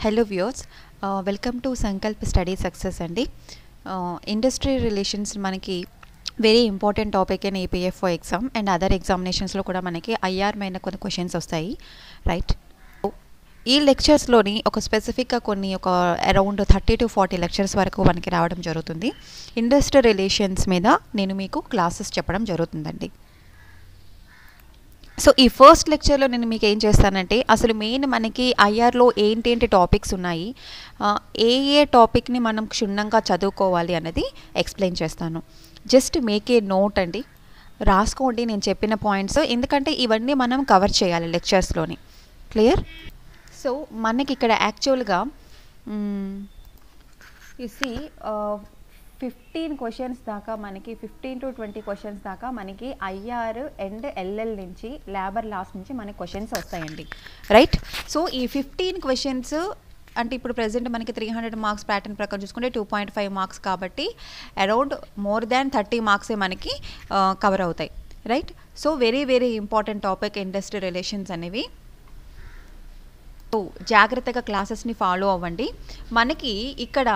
hello viewers welcome to Sankalp study success అండి industry relations మనకి very important topic in APFO exam and other ఎగ్జామినేషన్స్లో కూడా మనకి IR మైన కొన్ని క్వశ్చన్స్ వస్తాయి రైట్ ఈ లెక్చర్స్లోని ఒక స్పెసిఫిక్గా కొన్ని ఒక around thirty to forty lectures వరకు మనకి రావడం జరుగుతుంది ఇండస్ట్రీ రిలేషన్స్ మీద నేను మీకు క్లాసెస్ చెప్పడం జరుగుతుందండి సో ఈ ఫస్ట్ లెక్చర్లో నేను మీకు ఏం చేస్తానంటే అసలు మెయిన్ మనకి ఐఆర్లో ఏంటేంటి టాపిక్స్ ఉన్నాయి ఆ, ఏ ఏ టాపిక్ని మనం క్షుణ్ణంగా చదువుకోవాలి అన్నది ఎక్స్ప్లెయిన్ చేస్తాను జస్ట్ మేక్ ఏ నోట్ అండి రాసుకోండి నేను చెప్పిన పాయింట్స్ ఎందుకంటే ఇవన్నీ మనం కవర్ చేయాలి లెక్చర్స్లోని క్లియర్ సో మనకి ఇక్కడ యాక్చువల్గా ఇసి ఫిఫ్టీన్ క్వశ్చన్స్ దాకా మనకి ఫిఫ్టీన్ టు ట్వంటీ క్వశ్చన్స్ దాకా మనకి ఐఆర్ అండ్ ఎల్ఎల్ నుంచి లేబర్ లాస్ నుంచి మనకి క్వశ్చన్స్ వస్తాయండి రైట్ సో ఈ ఫిఫ్టీన్ క్వశ్చన్స్ అంటే ఇప్పుడు ప్రజెంట్ మనకి త్రీ హండ్రెడ్ మార్క్స్ ప్యాటర్న్ ప్రకారం చూసుకుంటే టూ పాయింట్ ఫైవ్ మార్క్స్ కాబట్టి అరౌండ్ మోర్ దాన్ థర్టీ మార్క్సే మనకి కవర్ అవుతాయి right so very very important topic industry relations అనేవి సో జాగ్రత్తగా క్లాసెస్ని ఫాలో అవ్వండి మనకి ఇక్కడ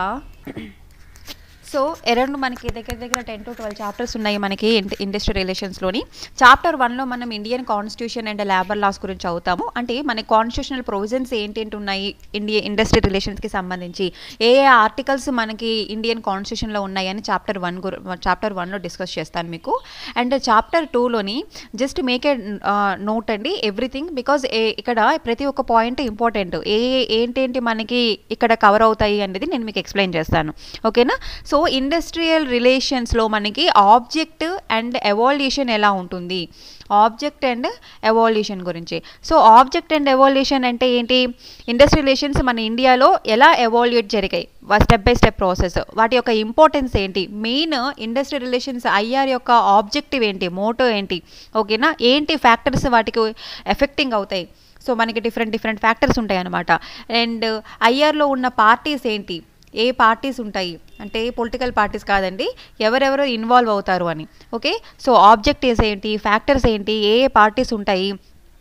సో అరౌండ్ మనకి దగ్గర దగ్గర టెన్ టు ట్వెల్వ్ చాప్టర్స్ ఉన్నాయి మనకి ఇండస్ట్రీ రిలేషన్స్లోని చాప్టర్ వన్లో మనం Indian constitution and labour laws గురించి చదువుతాము అంటే మన కాన్స్టిట్యూషనల్ ప్రొవిజన్స్ ఏంటేంటి ఉన్నాయి ఇండియా ఇండస్ట్రీ రిలేషన్స్కి సంబంధించి ఏ ఏ ఆర్టికల్స్ మనకి ఇండియన్ కాన్స్టిట్యూషన్లో ఉన్నాయని చాప్టర్ వన్ గురి చాప్టర్ వన్లో డిస్కస్ చేస్తాను మీకు అండ్ చాప్టర్ టూలోని జస్ట్ మేక్ ఏ నోట్ అండి ఎవ్రీథింగ్ బికాజ్ ఇక్కడ ప్రతి ఒక్క పాయింట్ ఇంపార్టెంట్ ఏ ఏంటేంటి మనకి ఇక్కడ కవర్ అవుతాయి అనేది నేను మీకు ఎక్స్ప్లెయిన్ చేస్తాను ఓకేనా సో ఇండస్ట్రియల్ రిలేషన్స్లో మనకి ఆబ్జెక్ట్ అండ్ ఎవాల్యూషన్ ఎలా ఉంటుంది ఆబ్జెక్ట్ అండ్ ఎవాల్యూషన్ గురించి సో ఆబ్జెక్ట్ అండ్ ఎవాల్యూషన్ అంటే ఏంటి ఇండస్ట్రీ రిలేషన్స్ మన ఇండియాలో ఎలా ఎవాల్యూట్ జరిగాయి స్టెప్ బై స్టెప్ ప్రాసెస్ వాటి యొక్క ఇంపార్టెన్స్ ఏంటి మెయిన్ ఇండస్ట్రీ రిలేషన్స్ ఐఆర్ యొక్క ఆబ్జెక్టివ్ ఏంటి మోటో ఏంటి ఓకేనా ఏంటి ఫ్యాక్టర్స్ వాటికి ఎఫెక్టింగ్ అవుతాయి సో మనకి డిఫరెంట్ డిఫరెంట్ ఫ్యాక్టర్స్ ఉంటాయి అనమాట అండ్ ఐఆర్లో ఉన్న పార్టీస్ ఏంటి ఏ పార్టీస్ ఉంటాయి అంటే పొలిటికల్ పార్టీస్ కాదండి ఎవరెవరు ఇన్వాల్వ్ అవుతారు అని ఓకే సో ఆబ్జెక్టివ్స్ ఏంటి ఫ్యాక్టర్స్ ఏంటి ఏ ఏ పార్టీస్ ఉంటాయి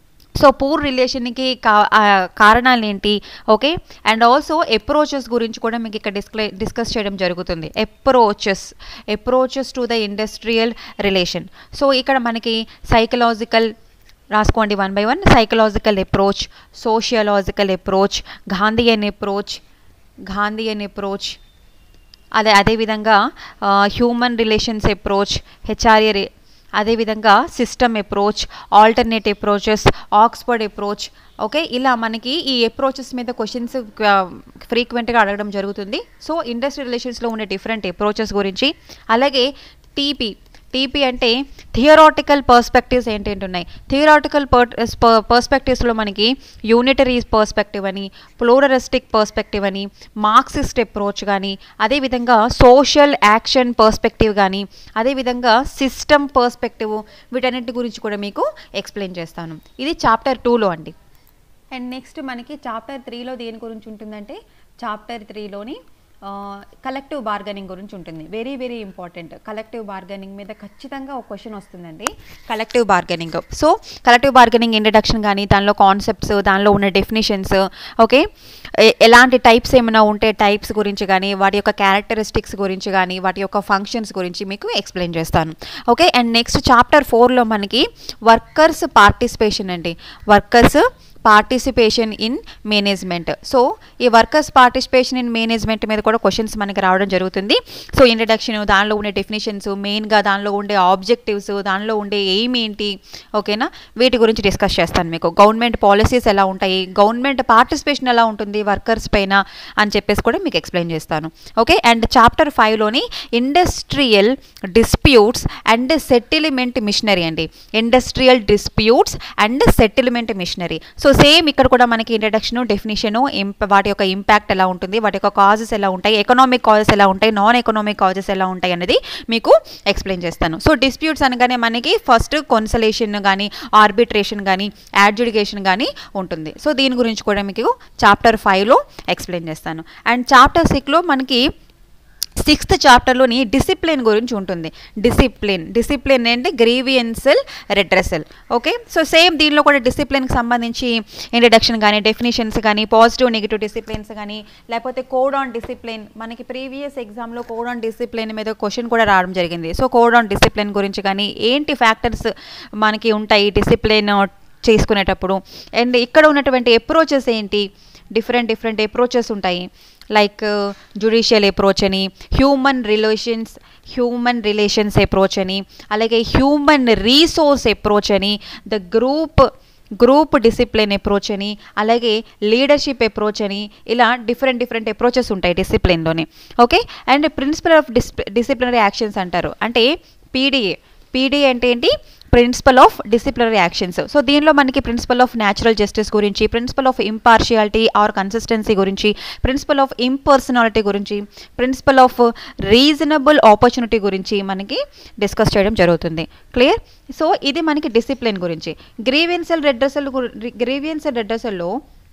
సో పూర్ రిలేషన్కి కా ఆ, కారణాలు ఏంటి ఓకే అండ్ ఆల్సో అప్రోచెస్ గురించి కూడా మీకు ఇక్కడ డిస్క్లే డిస్కస్ చేయడం జరుగుతుంది approaches approaches to the industrial relation so ఇక్కడ మనకి సైకలాజికల్ రాసుకోండి one by one psychological approach sociological approach Gandhian approach Gandhian approach అదే అదేవిధంగా హ్యూమన్ రిలేషన్స్ అప్రోచ్ హెచ్ఆర్ఏ అదేవిధంగా system approach alternate approaches Oxford approach okay ఇలా మనకి ఈ అప్రోచెస్ మీద క్వశ్చన్స్ ఫ్రీక్వెంట్గా అడగడం జరుగుతుంది సో ఇండస్ట్రీ రిలేషన్స్లో ఉండే డిఫరెంట్ అప్రోచెస్ గురించి అలాగే టీపీ టీపీ అంటే థియరాటికల్ పర్స్పెక్టివ్స్ ఏంటేంటి ఉన్నాయి థియరాటికల్ పర్స్పెక్టివ్స్లో మనకి యూనిటరీ పర్స్పెక్టివ్ అని ప్లోరరిస్టిక్ పర్స్పెక్టివ్ అని మార్క్సిస్ట్ అప్రోచ్ కానీ అదేవిధంగా సోషల్ యాక్షన్ పర్స్పెక్టివ్ కానీ అదేవిధంగా సిస్టమ్ పర్స్పెక్టివ్ వీటన్నిటి గురించి కూడా మీకు ఎక్స్ప్లెయిన్ చేస్తాను ఇది చాప్టర్ టూలో అండి అండ్ నెక్స్ట్ మనకి చాప్టర్ త్రీలో దేని గురించి ఉంటుందంటే చాప్టర్ త్రీలోని కలెక్టివ్ బార్గెనింగ్ గురించి ఉంటుంది very very important collective bargaining మీద ఖచ్చితంగా ఒక క్వశ్చన్ వస్తుందండి collective bargaining so collective bargaining introduction కానీ దానిలో కాన్సెప్ట్స్ దానిలో ఉన్న డెఫినేషన్స్ ఓకే ఎలాంటి టైప్స్ ఏమైనా ఉంటే టైప్స్ గురించి కానీ వాటి యొక్క క్యారెక్టరిస్టిక్స్ గురించి కానీ వాటి యొక్క ఫంక్షన్స్ గురించి మీకు ఎక్స్ప్లెయిన్ చేస్తాను ఓకే అండ్ నెక్స్ట్ చాప్టర్ ఫోర్లో మనకి వర్కర్స్ పార్టిసిపేషన్ అండి workers participation in management so ఈ వర్కర్స్ పార్టిసిపేషన్ ఇన్ మేనేజ్మెంట్ మీద కూడా క్వశ్చన్స్ మనకి రావడం జరుగుతుంది సో ఇంట్రడక్షన్ దానిలో ఉండే డెఫినేషన్స్ మెయిన్గా దానిలో ఉండే ఆబ్జెక్టివ్స్ దానిలో ఉండే ఎయిమ్ ఏంటి ఓకేనా వీటి గురించి డిస్కస్ చేస్తాను మీకు గవర్నమెంట్ పాలసీస్ ఎలా ఉంటాయి గవర్నమెంట్ పార్టిసిపేషన్ ఎలా ఉంటుంది వర్కర్స్ పైన అని చెప్పేసి కూడా మీకు ఎక్స్ప్లెయిన్ చేస్తాను ఓకే అండ్ చాప్టర్ ఫైవ్లోని industrial disputes and settlement machinery అండి industrial disputes and settlement machinery so same ఇక్కడ కూడా మనకి ఇంట్రడక్షన్ డెఫినేషన్ వాటి యొక్క ఇంపాక్ట్ ఎలా ఉంటుంది వాటి యొక్క కాజెస్ ఎలా ఉంటాయి ఎకనామిక్ కాజెస్ ఎలా ఉంటాయి నాన్ ఎకనామిక్ కాజెస్ ఎలా ఉంటాయి అనేది మీకు ఎక్స్ప్లెయిన్ చేస్తాను సో డిస్ప్యూట్స్ అనగానే మనకి ఫస్ట్ కొన్సలేషన్ కానీ ఆర్బిట్రేషన్ కానీ యాడ్జుడికేషన్ కానీ ఉంటుంది సో దీని గురించి కూడా మీకు చాప్టర్ ఫైవ్లో ఎక్స్ప్లెయిన్ చేస్తాను అండ్ చాప్టర్ సిక్స్లో మనకి సిక్స్త్ చాప్టర్లోని డిసిప్లిన్ గురించి ఉంటుంది డిసిప్లిన్ డిసిప్లిన్ ఏంటి grievance redressal okay so same దీనిలో కూడా డిసిప్లిన్కి సంబంధించి ఇంట్రడక్షన్ కానీ డెఫినేషన్స్ కానీ పాజిటివ్ నెగిటివ్ డిసిప్లిన్స్ కానీ లేకపోతే కోడ్ ఆన్ డిసిప్లిన్ మనకి ప్రీవియస్ ఎగ్జామ్లో కోడ్ ఆన్ డిసిప్లిన్ మీద క్వశ్చన్ కూడా రావడం జరిగింది సో కోడ్ ఆన్ డిసిప్లిన్ గురించి కానీ ఏంటి ఫ్యాక్టర్స్ మనకి ఉంటాయి డిసిప్లిన్ చేసుకునేటప్పుడు అండ్ ఇక్కడ ఉన్నటువంటి అప్రోచెస్ ఏంటి డిఫరెంట్ డిఫరెంట్ అప్రోచెస్ ఉంటాయి లైక్ జుడిషియల్ అప్రోచ్ అని human relations human relations approach అని అలాగే హ్యూమన్ రీసోర్స్ అప్రోచ్ అని the group group discipline approach అని అలాగే లీడర్షిప్ అప్రోచ్ అని ఇలా డిఫరెంట్ డిఫరెంట్ అప్రోచెస్ ఉంటాయి డిసిప్లిన్లోనే okay and principle of dis disciplinary actions అంటారు అంటే పీడిఏ పీడిఏ అంటే ఏంటి principle of disciplinary actions so దీనిలో మనకి ప్రిన్సిపల్ ఆఫ్ న్యాచురల్ జస్టిస్ గురించి principle of impartiality or consistency గురించి ప్రిన్సిపల్ ఆఫ్ ఇంపర్సనాలిటీ గురించి ప్రిన్సిపల్ ఆఫ్ రీజనబుల్ ఆపర్చునిటీ గురించి మనకి డిస్కస్ చేయడం జరుగుతుంది క్లియర్ సో ఇది మనకి డిసిప్లిన్ గురించి గ్రీవియన్సల్ రెడ్రసల్ గ్రీవియన్సల్ రెడ్రసల్లో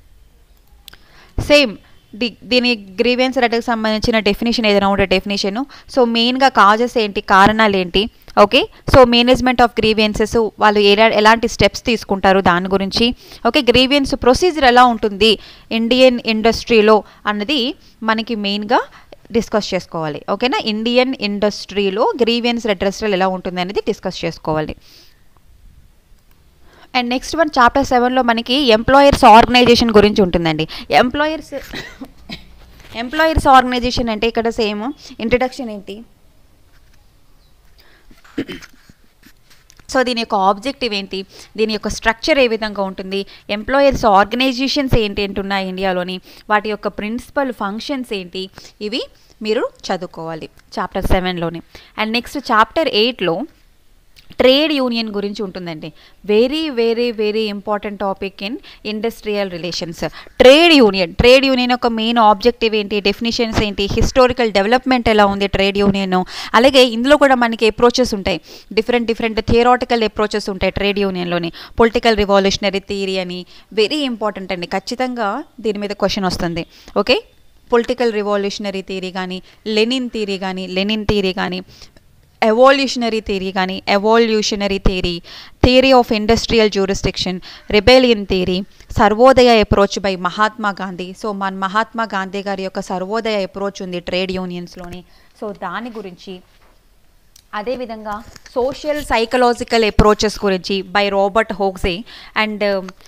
సేమ్ ది దీని గ్రీవియన్స్ రెడ్కి సంబంధించిన డెఫినేషన్ ఏదైనా ఉంటే డెఫినేషన్ సో మెయిన్గా కాజెస్ ఏంటి కారణాలు ఏంటి okay so management of grievances వాళ్ళు ఎలా ఎలాంటి స్టెప్స్ తీసుకుంటారు దాని గురించి ఓకే గ్రీవియన్స్ ప్రొసీజర్ ఎలా ఉంటుంది ఇండియన్ ఇండస్ట్రీలో అన్నది మనకి మెయిన్గా డిస్కస్ చేసుకోవాలి ఓకేనా ఇండియన్ ఇండస్ట్రీలో గ్రీవియన్స్ రెడ్రెస్టల్ ఎలా ఉంటుంది అనేది డిస్కస్ చేసుకోవాలి అండ్ నెక్స్ట్ వన్ చాప్టర్ సెవెన్లో మనకి ఎంప్లాయర్స్ ఆర్గనైజేషన్ గురించి ఉంటుందండి ఎంప్లాయర్స్ ఎంప్లాయర్స్ ఆర్గనైజేషన్ అంటే ఇక్కడ సేమ్ ఇంట్రడక్షన్ ఏంటి సో దీని యొక్క ఆబ్జెక్టివ్ ఏంటి దీని యొక్క స్ట్రక్చర్ ఏ విధంగా ఉంటుంది ఎంప్లాయర్స్ ఆర్గనైజేషన్స్ ఏంటి అంటున్నాయి ఇండియాలోని వాటి యొక్క ప్రిన్సిపల్ ఫంక్షన్స్ ఏంటి ఇవి మీరు చదువుకోవాలి చాప్టర్ సెవెన్లోని అండ్ నెక్స్ట్ చాప్టర్ ఎయిట్లో ట్రేడ్ యూనియన్ గురించి ఉంటుందండి very very very important topic in industrial relations trade union trade union యొక్క మెయిన్ ఆబ్జెక్టివ్ ఏంటి డెఫినేషన్స్ ఏంటి హిస్టారికల్ డెవలప్మెంట్ ఎలా ఉంది ట్రేడ్ యూనియన్ అలాగే ఇందులో కూడా మనకి అప్రోచెస్ ఉంటాయి డిఫరెంట్ డిఫరెంట్ థియరాటికల్ అప్రోచెస్ ఉంటాయి ట్రేడ్ యూనియన్లోని పొలిటికల్ రివాల్యూషనరీ థియరీ అని వెరీ ఇంపార్టెంట్ అండి ఖచ్చితంగా దీని మీద క్వశ్చన్ వస్తుంది ఓకే పొలిటికల్ రివాల్యూషనరీ థియరీ కానీ లెనిన్ థియరీ కానీ లెనిన్ థియరీ కానీ ఎవల్యూషనరీ థియరీ కానీ evolutionary theory theory of industrial jurisdiction rebellion theory Sarvodaya approach by Mahatma Gandhi so మన మహాత్మా గాంధీ గారి యొక్క సర్వోదయ అప్రోచ్ ఉంది ట్రేడ్ యూనియన్స్లోని సో దాని గురించి అదేవిధంగా సోషల్ సైకలాజికల్ అప్రోచెస్ గురించి బై రాబర్ట్ హోగ్జే అండ్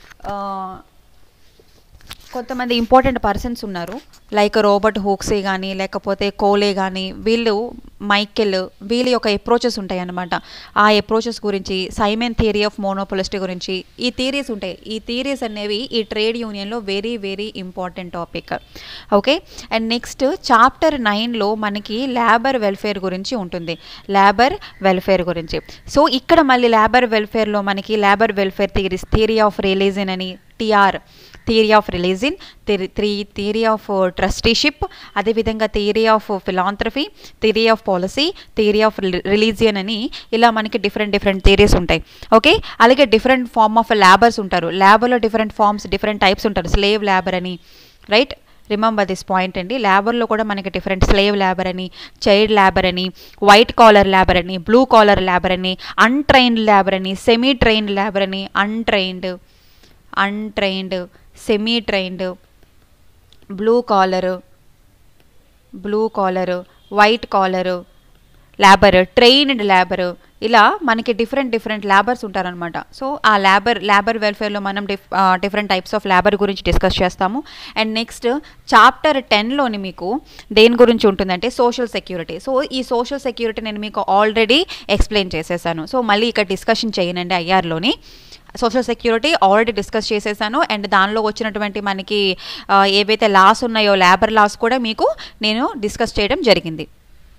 కొంతమంది ఇంపార్టెంట్ పర్సన్స్ ఉన్నారు లైక్ రోబర్ట్ హోక్సే కానీ లేకపోతే కోలే కానీ వీళ్ళు మైకెల్ వీళ్ళ యొక్క అప్రోచెస్ ఉంటాయి అన్నమాట ఆ అప్రోచెస్ గురించి సైమెన్ థియరీ ఆఫ్ మోనోపోలిస్టీ గురించి ఈ థియరీస్ ఉంటాయి ఈ థియరీస్ అనేవి ఈ ట్రేడ్ యూనియన్లో very very important topic okay and next chapter నైన్లో మనకి లేబర్ వెల్ఫేర్ గురించి ఉంటుంది లేబర్ వెల్ఫేర్ గురించి సో ఇక్కడ మళ్ళీ లేబర్ వెల్ఫేర్లో మనకి labour welfare theories theory of religion అని TR theory of religion three theory of trusteeship అదేవిధంగా theory of philanthropy theory of policy theory of religion అని ఇలా మనకి డిఫరెంట్ డిఫరెంట్ థియరీస్ ఉంటాయి ఓకే అలాగే డిఫరెంట్ ఫార్మ్ ఆఫ్ లేబర్స్ ఉంటారు లేబర్లో different forms different types ఉంటారు స్లేవ్ లేబర్ అని రైట్ రిమెంబర్ దిస్ పాయింట్ అండి లేబర్లో కూడా మనకి డిఫరెంట్ స్లేవ్ లేబర్ అని చైల్డ్ లేబర్ అని వైట్ కాలర్ లేబర్ అని బ్లూ కాలర్ లేబర్ అని అన్ట్రైన్డ్ లేబర్ అని సెమీ ట్రైన్డ్ లేబర్ అని untrained untrained semi trained blue collar blue collar white collar labour trained labour ఇలా మనకి డిఫరెంట్ డిఫరెంట్ లేబర్స్ ఉంటారనమాట so ఆ లేబర్ లేబర్ వెల్ఫేర్లో మనం diff different types of labour గురించి డిస్కస్ చేస్తాము అండ్ నెక్స్ట్ చాప్టర్ టెన్లోని మీకు దేని గురించి ఉంటుందంటే సోషల్ సెక్యూరిటీ సో ఈ సోషల్ సెక్యూరిటీ నేను మీకు ఆల్రెడీ ఎక్స్ప్లెయిన్ చేసేసాను సో మళ్ళీ ఇక్కడ డిస్కషన్ చేయనండి ఐఆర్లోని సోషల్ సెక్యూరిటీ ఆల్రెడీ డిస్కస్ చేసేసాను అండ్ దానిలో వచ్చినటువంటి మనకి ఆ, ఏవైతే లాస్ ఉన్నాయో లేబర్ లాస్ కూడా మీకు నేను డిస్కస్ చేయడం జరిగింది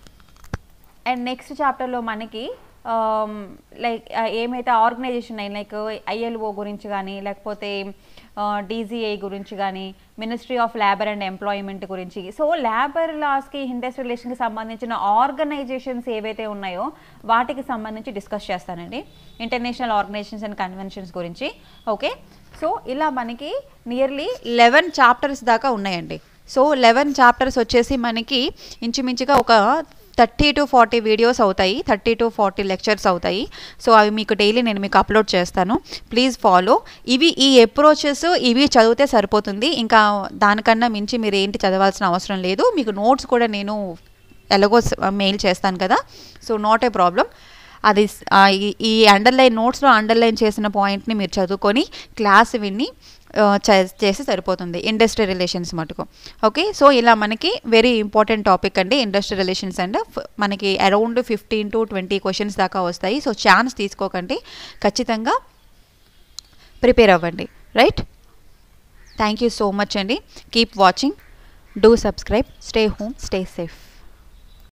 అండ్ నెక్స్ట్ చాప్టర్లో మనకి లైక్ ఏమైతే ఆర్గనైజేషన్ అయి లైక్ ఐఎల్ఓ గురించి కానీ లేకపోతే డీజీఐ గురించి కానీ ministry of labour and employment గురించి సో లేబర్ లాస్కి ఇండస్ట్రీ రిలేషన్కి సంబంధించిన ఆర్గనైజేషన్స్ ఏవైతే ఉన్నాయో వాటికి సంబంధించి డిస్కస్ చేస్తానండి ఇంటర్నేషనల్ ఆర్గనైజేషన్స్ అండ్ కన్వెన్షన్స్ గురించి ఓకే సో ఇలా మనకి నియర్లీ లెవెన్ చాప్టర్స్ దాకా ఉన్నాయండి సో లెవెన్ చాప్టర్స్ వచ్చేసి మనకి ఇంచుమించుగా ఒక థర్టీ టు ఫార్టీ వీడియోస్ అవుతాయి థర్టీ టు ఫార్టీ లెక్చర్స్ అవుతాయి సో అవి మీకు డైలీ నేను మీకు అప్లోడ్ చేస్తాను ప్లీజ్ ఫాలో ఇవి ఈ అప్రోచెస్ ఇవి చదివితే సరిపోతుంది ఇంకా దానికన్నా మించి మీరు ఏంటి చదవాల్సిన అవసరం లేదు మీకు నోట్స్ కూడా నేను ఎలాగో మెయిల్ చేస్తాను కదా సో నాట్ ఏ ప్రాబ్లం అది స్- ఆ ఈ- ఈ అండర్లైన్ నోట్స్లో అండర్లైన్ చేసిన పాయింట్ని మీరు చదువుకొని క్లాస్ విని ఆ, చే- చేస్తే సరిపోతుంది ఇండస్ట్రీ రిలేషన్స్ మటుకు ఓకే సో ఇలా మనకి వెరీ ఇంపార్టెంట్ టాపిక్ అండి ఇండస్ట్రీ రిలేషన్స్ అండ్ ఫ్- మనకి around fifteen to twenty questions దాకా వస్తాయి సో ఛాన్స్ తీసుకోకండి ఖచ్చితంగా ప్రిపేర్ అవ్వండి right thank you so much అండి keep watching do subscribe stay home stay safe